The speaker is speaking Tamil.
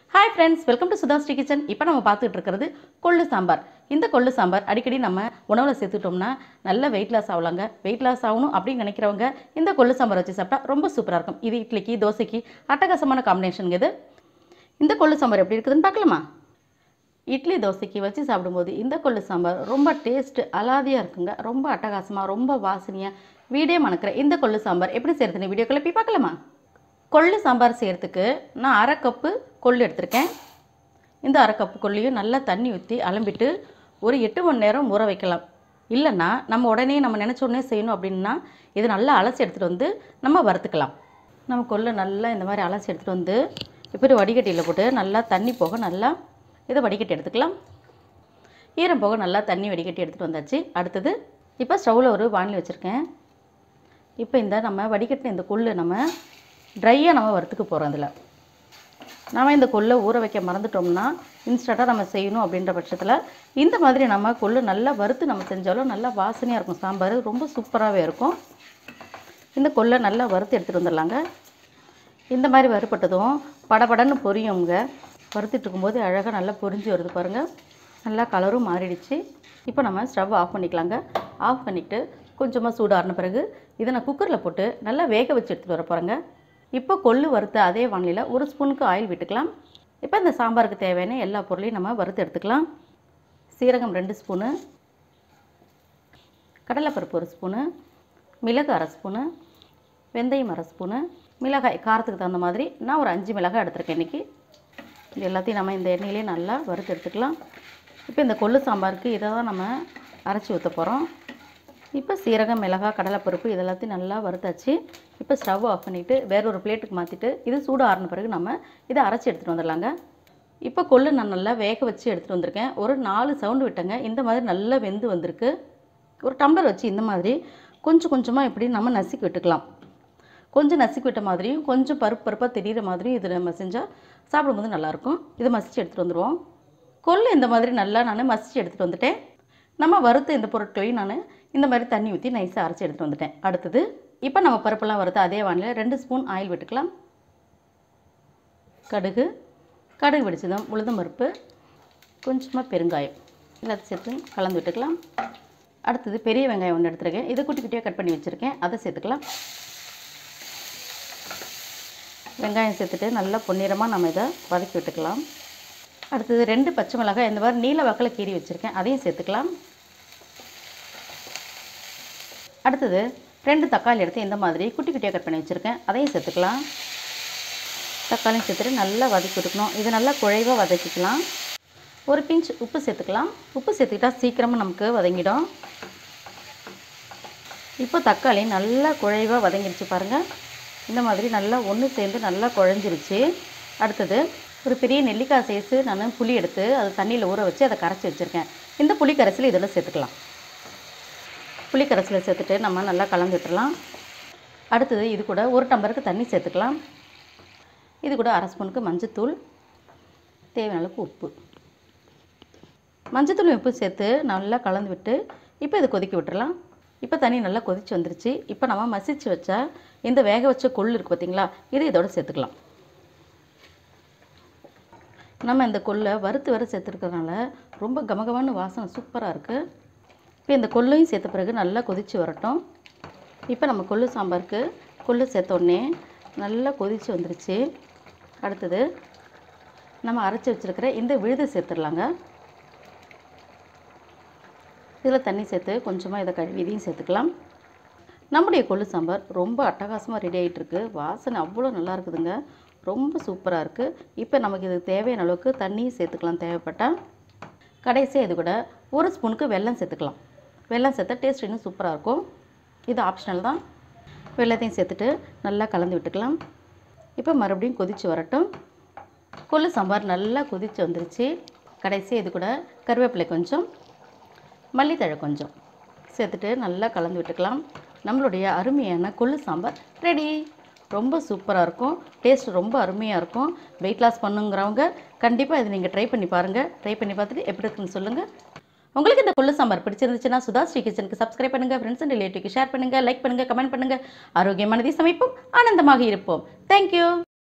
hi friends welcome to Sudhasri kitchen இப்போ நம்ம பார்த்துட்டு இருக்கிறது கொள்ளு சாம்பார் இந்த கொள்ளு சாம்பார் அடிக்கடி நம்ம உணவில் சேர்த்துட்டோம்னா நல்ல வெயிட் லாஸ் ஆகலாங்க வெயிட் லாஸ் ஆகணும் அப்படின்னு நினைக்கிறவங்க இந்த கொள்ளு சாம்பார் வச்சு சாப்பிட்டா ரொம்ப சூப்பராக இருக்கும் இது இட்லிக்கு தோசைக்கு அட்டகாசமான காம்பினேஷனுங்க இது இந்த கொள்ளு சாம்பார் எப்படி இருக்குதுன்னு பார்க்கலாமா இட்லி தோசைக்கு வச்சு சாப்பிடும்போது இந்த கொள்ளு சாம்பார் ரொம்ப டேஸ்ட்டு அலாதியாக இருக்குங்க ரொம்ப அட்டகாசமாக ரொம்ப வாசனையாக வீடே மணக்கிற இந்த கொள்ளு சாம்பார் எப்படி செய்கிறதுன்னு வீடியோக்குள்ளே போய் பார்க்கலாமா கொள்ளு சாம்பார் செய்கிறதுக்கு நான் அரை கப்பு கொள்ளு எடுத்திருக்கேன் இந்த அரை கப்பு கொள்ளையும் நல்லா தண்ணி ஊற்றி அலம்பிட்டு ஒரு எட்டு மணி நேரம் ஊற வைக்கலாம் இல்லைன்னா நம்ம உடனே நம்ம நினச்ச உடனே செய்யணும் அப்படின்னா இது நல்லா அலசி எடுத்துகிட்டு வந்து நம்ம வறுத்துக்கலாம் நம்ம கொள்ளு நல்லா இந்த மாதிரி அலசி எடுத்துகிட்டு வந்து இப்படி வடிகட்டியில் போட்டு நல்லா தண்ணி போக நல்லா இதை வடிகட்டி எடுத்துக்கலாம் ஈரம் போக நல்லா தண்ணி வடிகட்டி எடுத்துகிட்டு வந்தாச்சு அடுத்தது இப்போ ஸ்டவ்வில் ஒரு வானிலை வச்சுருக்கேன் இப்போ இந்த நம்ம வடிகட்டின இந்த கொள்ளு நம்ம ட்ரையாக நம்ம வறுத்துக்க போகிறோம் இதில் நாம் இந்த கொள்ளை ஊற வைக்க மறந்துட்டோம்னா இன்ஸ்டண்ட்டாக நம்ம செய்யணும் அப்படின்ற பட்சத்தில் இந்த மாதிரி நம்ம கொள்ளு நல்லா வறுத்து நம்ம செஞ்சாலும் நல்லா வாசனையாக இருக்கும் சாம்பார் ரொம்ப சூப்பராகவே இருக்கும் இந்த கொள்ளை நல்லா வறுத்து எடுத்துகிட்டு வந்துடலாங்க இந்த மாதிரி வறுப்பட்டதும் படபடன்னு பொரியுங்க வறுத்துட்டு இருக்கும்போது அழகாக நல்லா பொரிஞ்சு வருது பாருங்கள் நல்லா கலரும் மாறிடுச்சு இப்போ நம்ம ஸ்டவ் ஆஃப் பண்ணிக்கலாங்க ஆஃப் பண்ணிவிட்டு கொஞ்சமாக சூடாறின பிறகு இதை நான் குக்கரில் போட்டு நல்லா வேக வச்சு எடுத்துகிட்டு வர போகிறேங்க இப்போ கொள்ளு வறுத்த அதே வானிலையில் ஒரு ஸ்பூனுக்கு ஆயில் விட்டுக்கலாம் இப்போ இந்த சாம்பாருக்கு தேவையான எல்லா பொருளையும் நம்ம வறுத்து எடுத்துக்கலாம் சீரகம் ரெண்டு ஸ்பூனு கடலைப்பருப்பு ஒரு ஸ்பூனு மிளகு அரை ஸ்பூனு வெந்தயம் அரை ஸ்பூனு மிளகாய் காரத்துக்கு தகுந்த மாதிரி நான் ஒரு அஞ்சு மிளகாய் எடுத்திருக்கேன் இன்றைக்கி இது எல்லாத்தையும் நம்ம இந்த எண்ணெயிலே நல்லா வறுத்து எடுத்துக்கலாம் இப்போ இந்த கொள்ளு சாம்பாருக்கு இதை தான் நம்ம அரைச்சி ஊற்ற போகிறோம் இப்போ சீரகம் மிளகாய் கடலைப்பருப்பு இது எல்லாத்தையும் நல்லா வறுத்தாச்சு இப்போ ஸ்டவ் ஆஃப் பண்ணிவிட்டு வேற ஒரு பிளேட்டுக்கு மாற்றிட்டு இது சூடு ஆறின பிறகு நம்ம இதை அரைச்சி எடுத்துகிட்டு வந்துடலாங்க இப்போ கொள்ளு நான் நல்லா வேக வச்சு எடுத்துகிட்டு வந்திருக்கேன் ஒரு நாலு சவுண்டு விட்டேங்க இந்த மாதிரி நல்லா வெந்து வந்திருக்கு ஒரு டம்ளர் வச்சு இந்த மாதிரி கொஞ்சம் கொஞ்சமாக இப்படி நம்ம நசுக்கி விட்டுக்கலாம் கொஞ்சம் நசுக்கி விட்ட மாதிரியும் கொஞ்சம் பருப்பு பருப்பாக தெரிகிற மாதிரியும் இது நம்ம செஞ்சால் சாப்பிடும்போது நல்லாயிருக்கும் இதை மசிச்சு எடுத்துகிட்டு வந்துடுவோம் கொள்ளு இந்த மாதிரி நல்லா நான் மசிச்சு எடுத்துகிட்டு வந்துட்டேன் நம்ம வறுத்த இந்த பொருட்களையும் நான் இந்த மாதிரி தண்ணி ஊற்றி நைஸாக அரைச்சி எடுத்துகிட்டு வந்துட்டேன் அடுத்தது இப்போ நம்ம பருப்பெல்லாம் வறுத்த அதே வானிலை ரெண்டு ஸ்பூன் ஆயில் விட்டுக்கலாம் கடுகு கடுகு வெடிச்சதும் உளுந்தம் பருப்பு கொஞ்சமாக பெருங்காயம் எல்லாத்தையும் சேர்த்து கலந்து விட்டுக்கலாம் அடுத்தது பெரிய வெங்காயம் ஒன்று எடுத்துருக்கேன் இதை குட்டி குட்டியாக கட் பண்ணி வச்சுருக்கேன் அதை சேர்த்துக்கலாம் வெங்காயம் சேர்த்துட்டு நல்லா பொன்னிறமாக நம்ம இதை வதக்கி விட்டுக்கலாம் அடுத்தது ரெண்டு பச்சை மிளகாய் இந்த மாதிரி நீல வாக்கில் கீறி வச்சுருக்கேன் அதையும் சேர்த்துக்கலாம் அடுத்தது ரெண்டு தக்காளி எடுத்து இந்த மாதிரி குட்டி குட்டியாக கட் பண்ணி வச்சுருக்கேன் அதையும் சேர்த்துக்கலாம் தக்காளியும் சேர்த்துட்டு நல்லா வதக்கி விட்டுக்கணும் இது நல்லா குழைவாக வதக்கிக்கலாம் ஒரு பிஞ்ச் உப்பு சேர்த்துக்கலாம் உப்பு சேர்த்துக்கிட்டா சீக்கிரமாக நமக்கு வதங்கிடும் இப்போ தக்காளி நல்லா குழைவாக வதங்கிடுச்சு பாருங்கள் இந்த மாதிரி நல்லா ஒன்று சேர்ந்து நல்லா குழஞ்சிருச்சு அடுத்தது ஒரு பெரிய நெல்லிக்காய் சைஸு நான் புளி எடுத்து அது தண்ணியில் ஊற வச்சு அதை கரைச்சி வச்சுருக்கேன் இந்த புளி கரைசல் இதில் சேர்த்துக்கலாம் புளி கரைசலை சேர்த்துட்டு நம்ம நல்லா கலந்து விட்டுறலாம் அடுத்தது இது கூட ஒரு டம்ளருக்கு தண்ணி சேர்த்துக்கலாம் இது கூட அரை ஸ்பூனுக்கு மஞ்சத்தூள் தேவையான அளவுக்கு உப்பு மஞ்சத்தூள் உப்பு சேர்த்து நல்லா கலந்து விட்டு இப்போ இதை கொதிக்க விட்டுறலாம் இப்போ தண்ணி நல்லா கொதிச்சு வந்துருச்சு இப்போ நம்ம மசிச்சு வச்ச இந்த வேக வச்ச கொள்ளு இருக்குது பார்த்தீங்களா இதை இதோட சேர்த்துக்கலாம் நம்ம இந்த கொல்லை வறுத்து வர சேர்த்துருக்கறனால ரொம்ப கமகமான வாசனை சூப்பராக இருக்குது இப்போ இந்த கொள்ளையும் சேர்த்த பிறகு நல்லா கொதித்து வரட்டும் இப்போ நம்ம கொள்ளு சாம்பாருக்கு கொள்ளு சேர்த்த உடனே நல்லா கொதித்து வந்துருச்சு அடுத்தது நம்ம அரைச்சி வச்சுருக்கிற இந்த விழுதை சேர்த்துடலாங்க இதில் தண்ணி சேர்த்து கொஞ்சமாக இதை கழுவி இதையும் சேர்த்துக்கலாம் நம்முடைய கொள்ளு சாம்பார் ரொம்ப அட்டகாசமாக ரெடி ஆகிட்டுருக்கு வாசனை அவ்வளோ நல்லா இருக்குதுங்க ரொம்ப சூப்பராக இருக்குது இப்போ நமக்கு இது தேவையான அளவுக்கு தண்ணியும் சேர்த்துக்கலாம் தேவைப்பட்டால் கடைசியாக இது கூட ஒரு ஸ்பூனுக்கு வெல்லம் சேர்த்துக்கலாம் வெல்லம் சேர்த்தா டேஸ்ட் இன்னும் சூப்பராக இருக்கும் இது ஆப்ஷனல் தான் வெள்ளத்தையும் சேர்த்துட்டு நல்லா கலந்து விட்டுக்கலாம் இப்போ மறுபடியும் கொதித்து வரட்டும் கொள்ளு சாம்பார் நல்லா கொதித்து வந்துருச்சு கடைசியாக இது கூட கருவேப்பிலை கொஞ்சம் மல்லித்தழை கொஞ்சம் சேர்த்துட்டு நல்லா கலந்து விட்டுக்கலாம் நம்மளுடைய அருமையான கொள்ளு சாம்பார் ரெடி ரொம்ப சூப்பராக இருக்கும் டேஸ்ட் ரொம்ப அருமையாக இருக்கும் வெயிட் லாஸ் பண்ணுங்கிறவங்க கண்டிப்பாக இதை நீங்கள் ட்ரை பண்ணி பாருங்கள் ட்ரை பண்ணி பார்த்துட்டு எப்படி இருக்குன்னு சொல்லுங்கள் உங்களுக்கு இந்த கொள்ளு சாம்பார் பிடிச்சிருந்துச்சுன்னா சுதா ஸ்ரீ கிச்சனுக்கு சப்ஸ்கிரைப் பண்ணுங்கள் ஃப்ரெண்ட்ஸ் அண்ட் ரிலேட்டிவ்க்கு ஷேர் பண்ணுங்கள் லைக் பண்ணுங்கள் கமெண்ட் பண்ணுங்கள் ஆரோக்கியமானதை சமைப்போம் ஆனந்தமாக இருப்போம் தேங்க்யூ